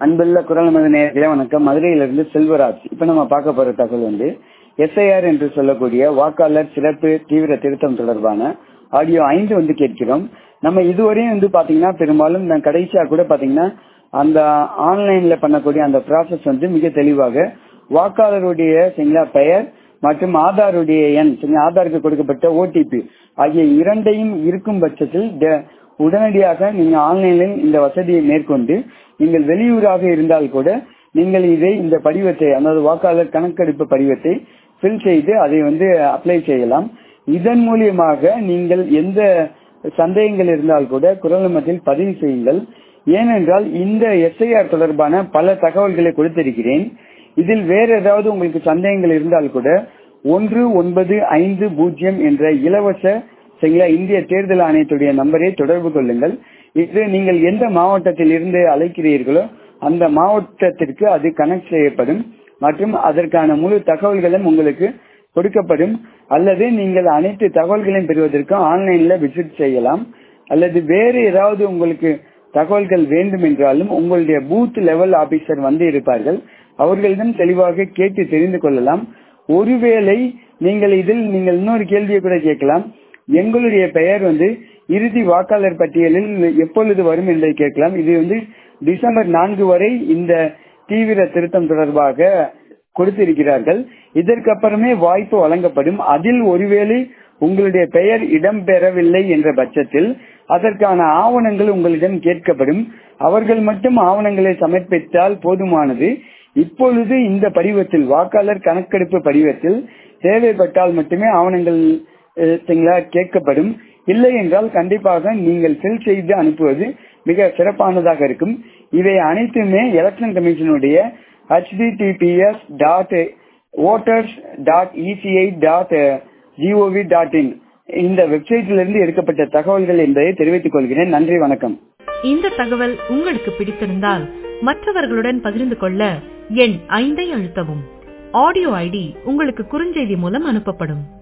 அன்புள்ள குரல் நமது நேயர்களே வணக்கம் மதுரையிலிருந்து செல்வராஜ் இப்ப நம்ம பார்க்க போற தகவல் வந்து எஸ்ஐஆர் என்று சொல்லக்கூடிய வாக்காளர் சிறப்பு தீவிர திருத்தம் தொடர்பான ஆடியோ ஐந்து வந்து கேட்கிறோம் நம்ம இதுவரையும் வந்து பாத்தீங்கன்னா பெரும்பாலும் நான் கடைசியா கூட பாத்தீங்கன்னா அந்த ஆன்லைன்ல பண்ணக்கூடிய அந்த ப்ராசஸ் வந்து மிக தெளிவாக வாக்காளருடைய சரிங்களா பெயர் மற்றும் ஆதாருடைய எண் சரிங்களா ஆதாருக்கு கொடுக்கப்பட்ட ஓடிபி ஆகிய இரண்டையும் இருக்கும் பட்சத்தில் ட- உடனடியாக நீங்க ஆன்லைனில் இந்த வசதியை மேற்கொண்டு நீங்கள் வெளியூராக இருந்தால் கூட நீங்கள் இதை இந்த படிவத்தை அதாவது வாக்காளர் கணக்கெடுப்பு படிவத்தை ஃபில் செய்து அதை வந்து அப்ளை செய்யலாம் இதன் மூலியமாக நீங்கள் எந்த சந்தேகங்கள் இருந்தால் கூட குரல் மத்தியில் பதிவு செய்யுங்கள் ஏனென்றால் இந்த எஸ்ஐஆர் தொடர்பான பல தகவல்களை கொடுத்திருக்கிறேன் இதில் வேற ஏதாவது உங்களுக்கு சந்தேகங்கள் இருந்தால் கூட ஒன்று ஒன்பது ஐந்து பூஜ்ஜியம் என்ற இலவச சரிங்களா இந்திய தேர்தல் ஆணையத்துடைய நம்பரை தொடர்பு கொள்ளுங்கள் இது நீங்கள் எந்த மாவட்டத்தில் இருந்து அழைக்கிறீர்களோ அந்த மாவட்டத்திற்கு அது கனெக்ட் செய்யப்படும் மற்றும் அதற்கான முழு தகவல்களும் உங்களுக்கு கொடுக்கப்படும் அல்லது நீங்கள் அனைத்து தகவல்களையும் பெறுவதற்கு ஆன்லைன்ல விசிட் செய்யலாம் அல்லது வேறு ஏதாவது உங்களுக்கு தகவல்கள் வேண்டும் என்றாலும் உங்களுடைய பூத் லெவல் ஆபீசர் வந்து இருப்பார்கள் அவர்களிடம் தெளிவாக கேட்டு தெரிந்து கொள்ளலாம் ஒருவேளை நீங்கள் இதில் நீங்கள் இன்னொரு கேள்வியை கூட கேட்கலாம் எங்களுடைய பெயர் வந்து இறுதி வாக்காளர் பட்டியலில் எப்பொழுது வரும் என்பதை கேட்கலாம் இது வந்து டிசம்பர் நான்கு வரை இந்த தீவிர திருத்தம் தொடர்பாக கொடுத்திருக்கிறார்கள் இதற்கப்புறமே வாய்ப்பு வழங்கப்படும் அதில் ஒருவேளை உங்களுடைய பெயர் இடம்பெறவில்லை என்ற பட்சத்தில் அதற்கான ஆவணங்கள் உங்களிடம் கேட்கப்படும் அவர்கள் மட்டும் ஆவணங்களை சமர்ப்பித்தால் போதுமானது இப்பொழுது இந்த படிவத்தில் வாக்காளர் கணக்கெடுப்பு படிவத்தில் தேவைப்பட்டால் மட்டுமே ஆவணங்கள் அஹ், சரிங்களா கேட்கப்படும் இல்லை என்றால் கண்டிப்பாக நீங்கள் ஃபில் செய்து அனுப்புவது மிக சிறப்பானதாக இருக்கும் இவை அனைத்துமே எலெக்ஷன் கமிஷனுடைய https dot voters dot ECI dot GOV dot in இந்த வெப்சைட்டிலிருந்து எடுக்கப்பட்ட தகவல்கள் என்பதை தெரிவித்துக் கொள்கிறேன் நன்றி வணக்கம் இந்த தகவல் உங்களுக்கு பிடித்திருந்தால் மற்றவர்களுடன் பகிர்ந்து கொள்ள எண் ஐந்தை அழுத்தவும் ஆடியோ ஐடி உங்களுக்கு குறுஞ்செய்தி மூலம் அனுப்பப்படும்